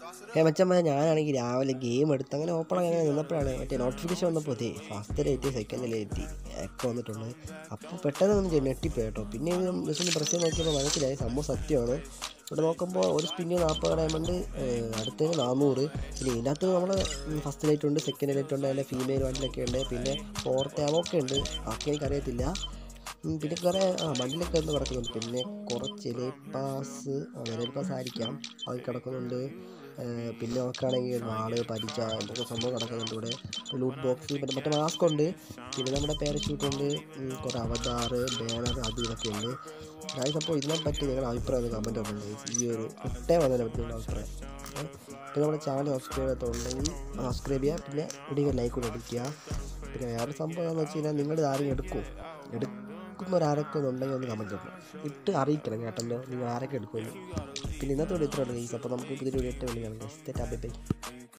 ഏ മച്ചമ്മ ഞാനാണെങ്കിൽ രാവിലെ ഗെയിം എടുത്ത് അങ്ങനെ ഓപ്പൺ അങ്ങനെ നിന്നപ്പോഴാണ് മറ്റേ നോട്ടിഫിക്കേഷൻ വന്നപ്പോൾ അതെ ഫസ്റ്റിലെത്തി സെക്കൻഡിലെത്തി ഒക്കെ വന്നിട്ടുണ്ട് അപ്പോൾ പെട്ടെന്ന് ഒന്ന് ഞെട്ടിപ്പോയി കേട്ടോ പിന്നെ ഇത് ജസ്റ്റ് ഒന്ന് പ്രസ് ചെയ്ത് നോക്കിയപ്പോൾ മനസ്സിലായി സംഭവം സത്യമാണ് ഇവിടെ നോക്കുമ്പോൾ ഒരു സ്പിന്നിന് നാൽപ്പത് ഡയമണ്ട് അടുത്തതിന് നാനൂറ് പിന്നെ ഇതിനകത്ത് നമ്മൾ ഫസ്റ്റ് ലൈറ്റ് ഉണ്ട് സെക്കൻഡ് ലൈറ്റ് ഉണ്ട് അതിൻ്റെ ഫീമെയിൽ വണ്ടിലൊക്കെ ഉണ്ട് പിന്നെ ഫോർത്ത് ഒക്കെ ഉണ്ട് ബാക്കി എനിക്കറിയത്തില്ല ഉം, പിന്നെ കുറേ ആ ബണ്ടിലൊക്കെ ഒന്ന് കിടക്കുന്നുണ്ട് പിന്നെ കുറച്ച് പാസ് അങ്ങനെ പാസ് ആയിരിക്കാം അത് കിടക്കുന്നുണ്ട് ഏ, പിന്നെ നോക്കുകയാണെങ്കിൽ വാള് പരിച എന്തൊക്കെ സംഭവം കിടക്കുന്നുണ്ട് ഇവിടെ ലൂട്ട് ബോക്സ് പിന്നെ മറ്റേ മാസ്ക് ഉണ്ട് പിന്നെ നമ്മുടെ പാരഷൂട്ട് ഉണ്ട് ഉം, കുറേ അവതാറ് ബാനർ അത് ഇതൊക്കെ ഉണ്ട് ഗായ്സ് അപ്പോൾ ഇതിനെ പറ്റി നിങ്ങളുടെ അഭിപ്രായം കമൻറ്റ് ഉണ്ട് ഈ ഒരു ഒട്ടേ വന്നതിനെ പറ്റി നിങ്ങളുടെ അഭിപ്രായം ഏ, പിന്നെ നമ്മുടെ ചാനൽ സബ്സ്ക്രൈബ് ചെയ്യാത്തുണ്ടെങ്കിൽ സബ്സ്ക്രൈബ് ചെയ്യുക പിന്നെ ഇടിക്കുക ലൈക്ക് കൂടെ അടിക്കുക പിന്നെ വേറെ സംഭവം എന്താണെന്ന് വെച്ച് കഴിഞ്ഞാൽ നിങ്ങൾ ആരെങ്കിലും എടുക്കും എടുക്കുന്നവരാരൊക്കെ ഉണ്ടെങ്കിൽ ഒന്ന് കമൻറ്റ് ഇടണം ഇട്ട് അറിയിക്കണം കേട്ടല്ലോ നിങ്ങൾ ആരൊക്കെ എടുക്കുമെന്ന് പിന്നെ ഇന്നത്തെ വീഡിയോ ഇത്ര ഉള്ളൂ ഗൈസ് അപ്പോൾ നമുക്ക് പുതിയൊരു വീഡിയോ ഇട്ട് വിളിക്കണം ഗൈസ് തെറ്റാ ബൈ ബൈ